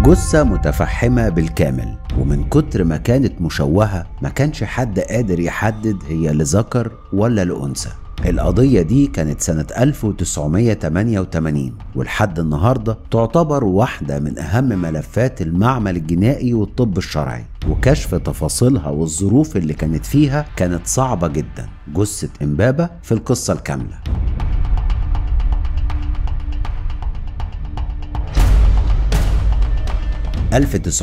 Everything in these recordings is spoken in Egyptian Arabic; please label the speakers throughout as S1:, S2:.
S1: جثة متفحمة بالكامل ومن كتر ما كانت مشوهة ما كانش حد قادر يحدد هي لذكر ولا لأنثى القضية دي كانت سنة 1988 ولحد النهاردة تعتبر واحدة من أهم ملفات المعمل الجنائي والطب الشرعي وكشف تفاصيلها والظروف اللي كانت فيها كانت صعبة جدا جثة إمبابة في القصة الكاملة –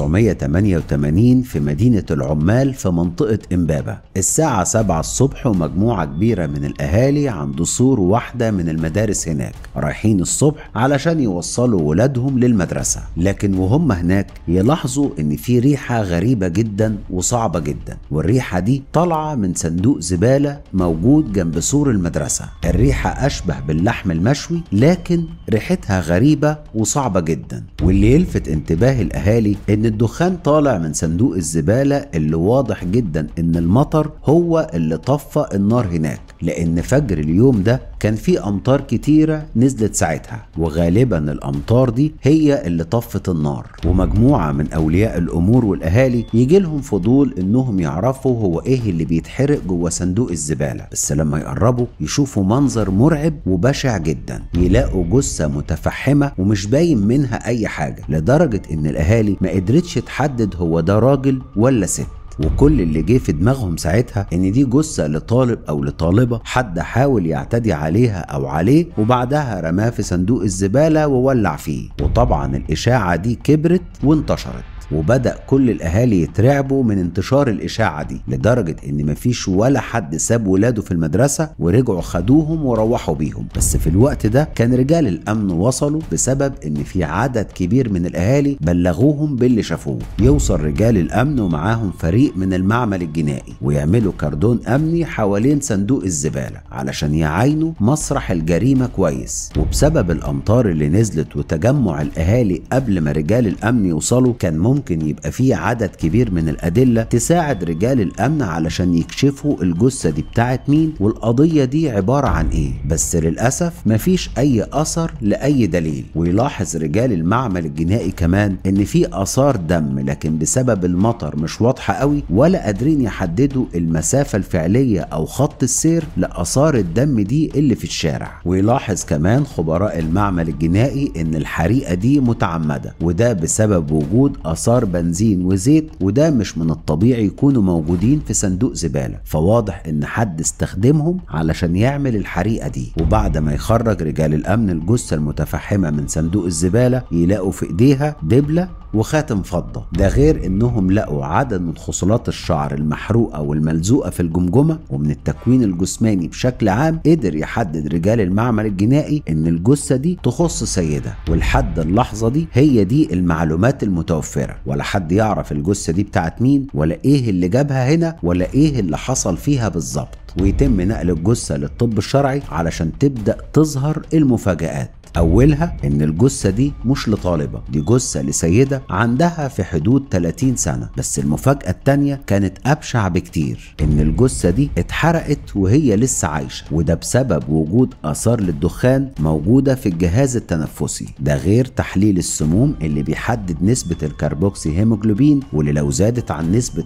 S1: 1988 في مدينة العمال في منطقة إمبابة الساعة 7 الصبح ومجموعة كبيرة من الأهالي عند سور واحدة من المدارس هناك رايحين الصبح علشان يوصلوا ولادهم للمدرسة لكن وهم هناك يلاحظوا إن في ريحة غريبة جدا وصعبة جدا والريحة دي طالعة من صندوق زبالة موجود جنب سور المدرسة الريحة أشبه باللحم المشوي لكن ريحتها غريبة وصعبة جدا واللي يلفت انتباه الأهالي ان الدخان طالع من صندوق الزبالة اللي واضح جدا ان المطر هو اللي طفى النار هناك لان فجر اليوم ده كان في امطار كتيرة نزلت ساعتها وغالبا الامطار دي هي اللي طفت النار ومجموعة من اولياء الامور والاهالي يجي لهم فضول انهم يعرفوا هو ايه اللي بيتحرق جوه صندوق الزبالة بس لما يقربوا يشوفوا منظر مرعب وبشع جدا يلاقوا جثة متفحمة ومش باين منها اي حاجة لدرجة ان الاهالي ما قدرتش تحدد هو ده راجل ولا ست وكل اللي جه في دماغهم ساعتها ان دي جثه لطالب او لطالبه حد حاول يعتدي عليها او عليه وبعدها رماه في صندوق الزباله وولع فيه وطبعا الاشاعه دي كبرت وانتشرت وبدأ كل الأهالي يترعبوا من انتشار الإشاعة دي لدرجة إن مفيش ولا حد ساب ولاده في المدرسة ورجعوا خدوهم وروحوا بيهم بس في الوقت ده كان رجال الأمن وصلوا بسبب إن في عدد كبير من الأهالي بلغوهم باللي شافوه يوصل رجال الأمن ومعاهم فريق من المعمل الجنائي ويعملوا كردون أمني حوالين صندوق الزبالة علشان يعاينوا مسرح الجريمة كويس وبسبب الأمطار اللي نزلت وتجمع الأهالي قبل ما رجال الأمن يوصلوا كان ممكن ممكن يبقى فيه عدد كبير من الأدلة تساعد رجال الأمن علشان يكشفوا الجثة دي بتاعت مين والقضية دي عبارة عن إيه بس للأسف مفيش أي أثر لأي دليل ويلاحظ رجال المعمل الجنائي كمان إن في آثار دم لكن بسبب المطر مش واضحة قوي ولا قادرين يحددوا المسافة الفعلية أو خط السير لآثار الدم دي اللي في الشارع ويلاحظ كمان خبراء المعمل الجنائي إن الحريقة دي متعمدة وده بسبب وجود آثار آثار بنزين وزيت وده مش من الطبيعي يكونوا موجودين في صندوق زبالة فواضح إن حد استخدمهم علشان يعمل الحريقة دي وبعد ما يخرج رجال الأمن الجثة المتفحمة من صندوق الزبالة يلاقوا في إيديها دبلة وخاتم فضة ده غير انهم لقوا عدد من خصلات الشعر المحروقة والملزوقة في الجمجمة ومن التكوين الجسماني بشكل عام قدر يحدد رجال المعمل الجنائي ان الجثة دي تخص سيدة ولحد اللحظة دي هي دي المعلومات المتوفرة ولا حد يعرف الجثة دي بتاعت مين ولا ايه اللي جابها هنا ولا ايه اللي حصل فيها بالظبط ويتم نقل الجثة للطب الشرعي علشان تبدأ تظهر المفاجآت أولها إن الجثة دي مش لطالبة دي جثة لسيدة عندها في حدود 30 سنة بس المفاجأة التانية كانت أبشع بكتير إن الجثة دي اتحرقت وهي لسه عايشة وده بسبب وجود آثار للدخان موجودة في الجهاز التنفسي ده غير تحليل السموم اللي بيحدد نسبة الكربوكسي هيموجلوبين واللي لو زادت عن نسبة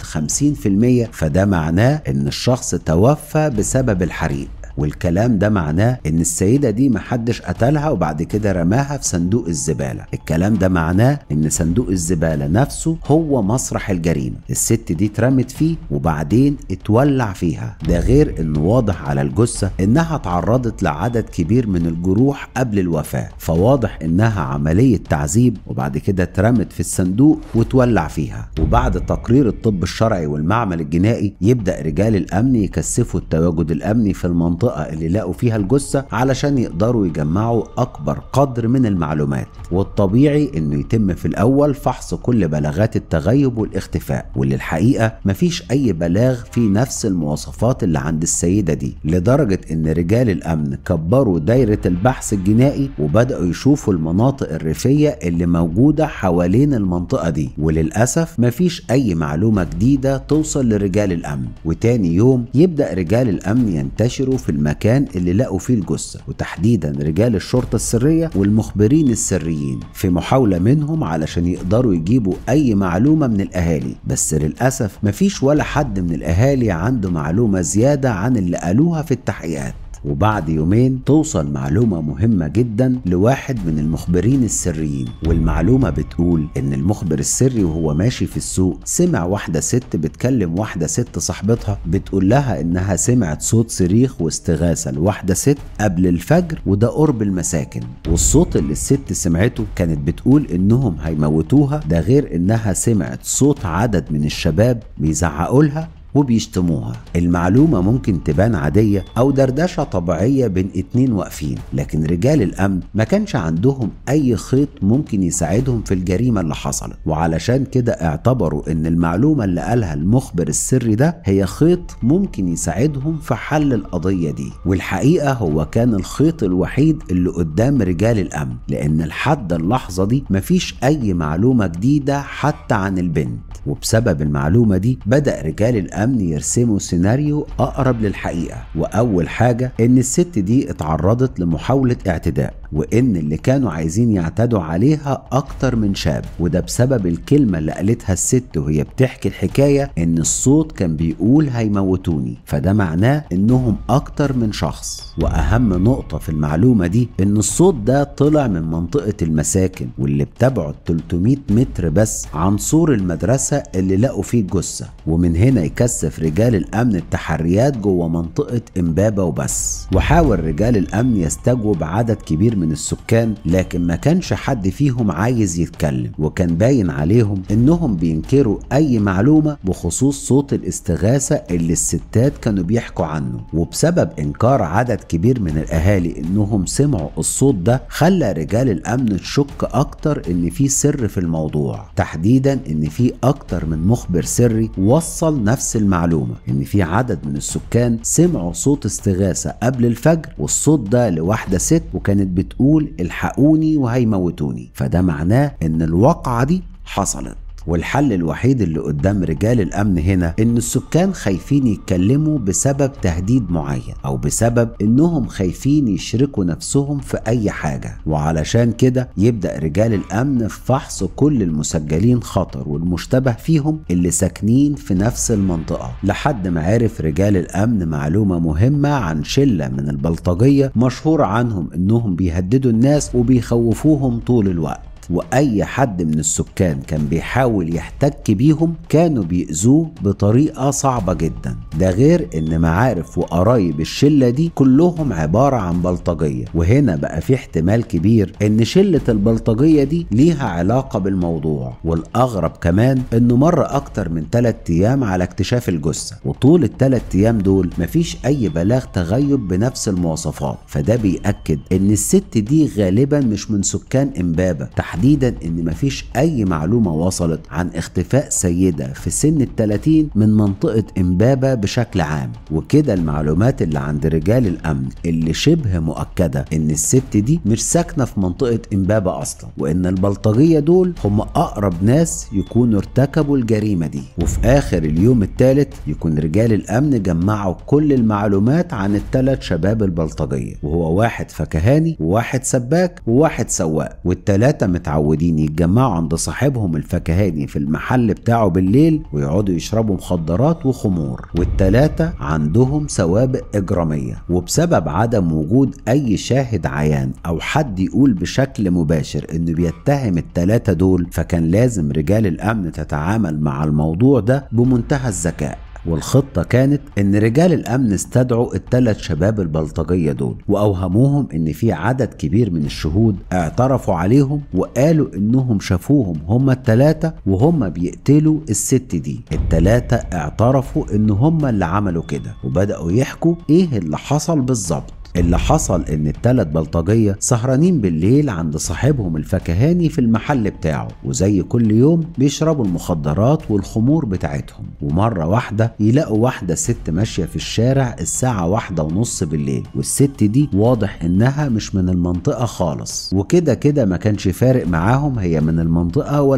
S1: 50% فده معناه إن الشخص توفى بسبب الحريق والكلام ده معناه ان السيده دي محدش قتلها وبعد كده رماها في صندوق الزباله الكلام ده معناه ان صندوق الزباله نفسه هو مسرح الجريمه الست دي اترمت فيه وبعدين اتولع فيها ده غير انه واضح على الجثه انها تعرضت لعدد كبير من الجروح قبل الوفاه فواضح انها عمليه تعذيب وبعد كده اترمت في الصندوق وتولع فيها وبعد تقرير الطب الشرعي والمعمل الجنائي يبدا رجال الامن يكثفوا التواجد الامني في المنطقه المنطقة اللي لقوا فيها الجثة علشان يقدروا يجمعوا أكبر قدر من المعلومات والطبيعي إنه يتم في الأول فحص كل بلاغات التغيب والاختفاء واللي الحقيقة مفيش أي بلاغ في نفس المواصفات اللي عند السيدة دي لدرجة إن رجال الأمن كبروا دايرة البحث الجنائي وبدأوا يشوفوا المناطق الريفية اللي موجودة حوالين المنطقة دي وللأسف مفيش أي معلومة جديدة توصل لرجال الأمن وتاني يوم يبدأ رجال الأمن ينتشروا في المكان اللي لقوا فيه الجثة وتحديدا رجال الشرطة السرية والمخبرين السريين في محاولة منهم علشان يقدروا يجيبوا أي معلومة من الأهالي بس للأسف مفيش ولا حد من الأهالي عنده معلومة زيادة عن اللي قالوها في التحقيقات وبعد يومين توصل معلومة مهمة جدا لواحد من المخبرين السريين والمعلومة بتقول ان المخبر السري وهو ماشي في السوق سمع واحدة ست بتكلم واحدة ست صاحبتها بتقول لها انها سمعت صوت صريخ واستغاثة لواحدة ست قبل الفجر وده قرب المساكن والصوت اللي الست سمعته كانت بتقول انهم هيموتوها ده غير انها سمعت صوت عدد من الشباب بيزعقوا لها وبيشتموها المعلومة ممكن تبان عادية أو دردشة طبيعية بين اتنين واقفين لكن رجال الأمن ما كانش عندهم أي خيط ممكن يساعدهم في الجريمة اللي حصلت وعلشان كده اعتبروا إن المعلومة اللي قالها المخبر السري ده هي خيط ممكن يساعدهم في حل القضية دي والحقيقة هو كان الخيط الوحيد اللي قدام رجال الأمن لأن لحد اللحظة دي مفيش أي معلومة جديدة حتى عن البنت وبسبب المعلومة دي بدأ رجال الأمن يرسموا سيناريو أقرب للحقيقة وأول حاجة إن الست دي اتعرضت لمحاولة اعتداء وإن اللي كانوا عايزين يعتدوا عليها أكتر من شاب وده بسبب الكلمة اللي قالتها الست وهي بتحكي الحكاية إن الصوت كان بيقول هيموتوني فده معناه إنهم أكتر من شخص وأهم نقطة في المعلومة دي إن الصوت ده طلع من منطقة المساكن واللي بتبعد 300 متر بس عن سور المدرسة اللي لقوا فيه الجثة ومن هنا يكثف رجال الأمن التحريات جوه منطقة إمبابة وبس وحاول رجال الأمن يستجوب عدد كبير من السكان لكن ما كانش حد فيهم عايز يتكلم وكان باين عليهم إنهم بينكروا أي معلومة بخصوص صوت الاستغاثة اللي الستات كانوا بيحكوا عنه وبسبب إنكار عدد كبير من الأهالي إنهم سمعوا الصوت ده خلى رجال الأمن تشك أكتر إن في سر في الموضوع تحديدا إن في أكتر من مخبر سري وصل نفس المعلومة إن في عدد من السكان سمعوا صوت استغاثة قبل الفجر والصوت ده لواحدة ست وكانت بتقول الحقوني وهيموتوني فده معناه إن الواقعة دي حصلت والحل الوحيد اللي قدام رجال الامن هنا ان السكان خايفين يتكلموا بسبب تهديد معين او بسبب انهم خايفين يشركوا نفسهم في اي حاجه وعلشان كده يبدا رجال الامن في فحص كل المسجلين خطر والمشتبه فيهم اللي ساكنين في نفس المنطقه لحد ما عرف رجال الامن معلومه مهمه عن شله من البلطجيه مشهور عنهم انهم بيهددوا الناس وبيخوفوهم طول الوقت واي حد من السكان كان بيحاول يحتك بيهم كانوا بيأذوه بطريقة صعبة جدا ده غير ان معارف وقرايب الشلة دي كلهم عبارة عن بلطجية وهنا بقى في احتمال كبير ان شلة البلطجية دي ليها علاقة بالموضوع والاغرب كمان انه مر اكتر من 3 ايام على اكتشاف الجثة وطول الثلاث ايام دول مفيش اي بلاغ تغيب بنفس المواصفات فده بيأكد ان الست دي غالبا مش من سكان امبابة تحديدا ان مفيش اي معلومة وصلت عن اختفاء سيدة في سن التلاتين من منطقة امبابة بشكل عام وكده المعلومات اللي عند رجال الامن اللي شبه مؤكدة ان الست دي مش ساكنة في منطقة امبابة اصلا وان البلطجية دول هم اقرب ناس يكونوا ارتكبوا الجريمة دي وفي اخر اليوم الثالث يكون رجال الامن جمعوا كل المعلومات عن الثلاث شباب البلطجية وهو واحد فكهاني وواحد سباك وواحد سواق والتلاتة متعودين يتجمعوا عند صاحبهم الفكهاني في المحل بتاعه بالليل ويقعدوا يشربوا مخدرات وخمور والتلاتة عندهم سوابق إجرامية وبسبب عدم وجود أي شاهد عيان أو حد يقول بشكل مباشر إنه بيتهم التلاتة دول فكان لازم رجال الأمن تتعامل مع الموضوع ده بمنتهى الذكاء والخطة كانت إن رجال الأمن استدعوا الثلاث شباب البلطجية دول وأوهموهم إن في عدد كبير من الشهود اعترفوا عليهم وقالوا إنهم شافوهم هما الثلاثة وهم بيقتلوا الست دي الثلاثة اعترفوا إن هما اللي عملوا كده وبدأوا يحكوا إيه اللي حصل بالظبط اللي حصل ان التلات بلطجية سهرانين بالليل عند صاحبهم الفكهاني في المحل بتاعه وزي كل يوم بيشربوا المخدرات والخمور بتاعتهم ومرة واحدة يلاقوا واحدة ست ماشية في الشارع الساعة واحدة ونص بالليل والست دي واضح انها مش من المنطقة خالص وكده كده ما كانش فارق معاهم هي من المنطقة ولا لأ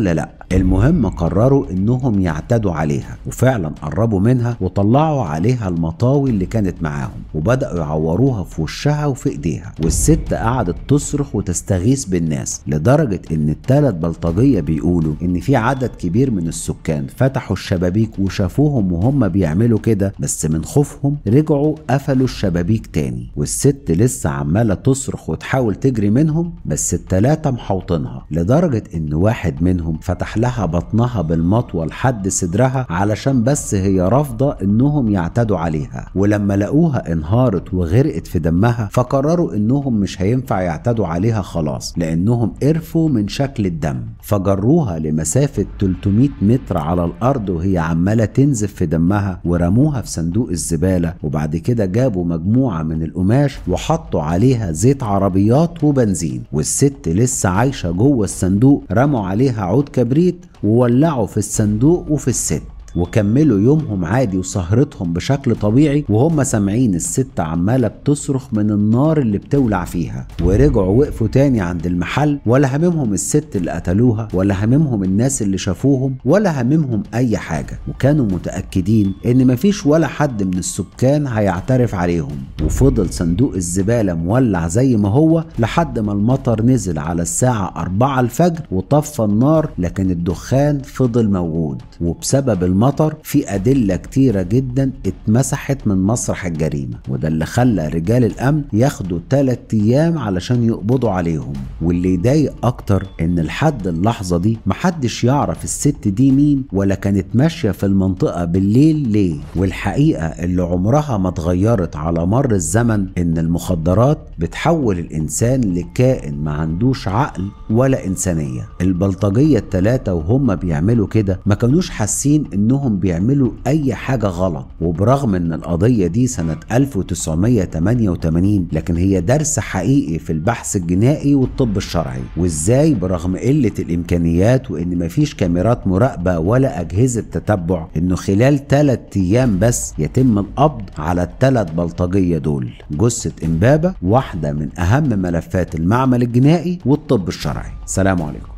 S1: المهم قرروا انهم يعتدوا عليها وفعلا قربوا منها وطلعوا عليها المطاوي اللي كانت معاهم وبدأوا يعوروها في وشها وفي ايديها والست قعدت تصرخ وتستغيث بالناس لدرجة ان التلات بلطجية بيقولوا ان في عدد كبير من السكان فتحوا الشبابيك وشافوهم وهم بيعملوا كده بس من خوفهم رجعوا قفلوا الشبابيك تاني والست لسه عمالة تصرخ وتحاول تجري منهم بس التلاتة محوطينها لدرجة ان واحد منهم فتح لها بطنها بالمطوة لحد صدرها علشان بس هي رافضة انهم يعتدوا عليها ولما لقوها انهارت وغرقت في دمها فقرروا انهم مش هينفع يعتدوا عليها خلاص لانهم قرفوا من شكل الدم فجروها لمسافة 300 متر على الارض وهي عمالة تنزف في دمها ورموها في صندوق الزبالة وبعد كده جابوا مجموعة من القماش وحطوا عليها زيت عربيات وبنزين والست لسه عايشة جوه الصندوق رموا عليها عود كبريت وولعوا في الصندوق وفي الست وكملوا يومهم عادي وسهرتهم بشكل طبيعي وهم سامعين الست عمالة بتصرخ من النار اللي بتولع فيها ورجعوا وقفوا تاني عند المحل ولا هممهم الست اللي قتلوها ولا هممهم الناس اللي شافوهم ولا هممهم أي حاجة وكانوا متأكدين إن مفيش ولا حد من السكان هيعترف عليهم وفضل صندوق الزبالة مولع زي ما هو لحد ما المطر نزل على الساعة 4 الفجر وطفى النار لكن الدخان فضل موجود وبسبب المطر في أدلة كتيرة جدا اتمسحت من مسرح الجريمة وده اللي خلى رجال الأمن ياخدوا 3 أيام علشان يقبضوا عليهم واللي يضايق أكتر إن لحد اللحظة دي محدش يعرف الست دي مين ولا كانت ماشية في المنطقة بالليل ليه والحقيقة اللي عمرها ما اتغيرت على مر الزمن إن المخدرات بتحول الإنسان لكائن ما عندوش عقل ولا إنسانية البلطجية التلاتة وهم بيعملوا كده ما كانوش حاسين إنهم بيعملوا أي حاجة غلط وبرغم إن القضية دي سنة 1988 لكن هي درس حقيقي في البحث الجنائي والطب الشرعي وإزاي برغم قلة الإمكانيات وإن مفيش كاميرات مراقبة ولا أجهزة تتبع إنه خلال 3 أيام بس يتم القبض على الثلاث بلطجية دول جثة إمبابة واحدة من أهم ملفات المعمل الجنائي والطب الشرعي سلام عليكم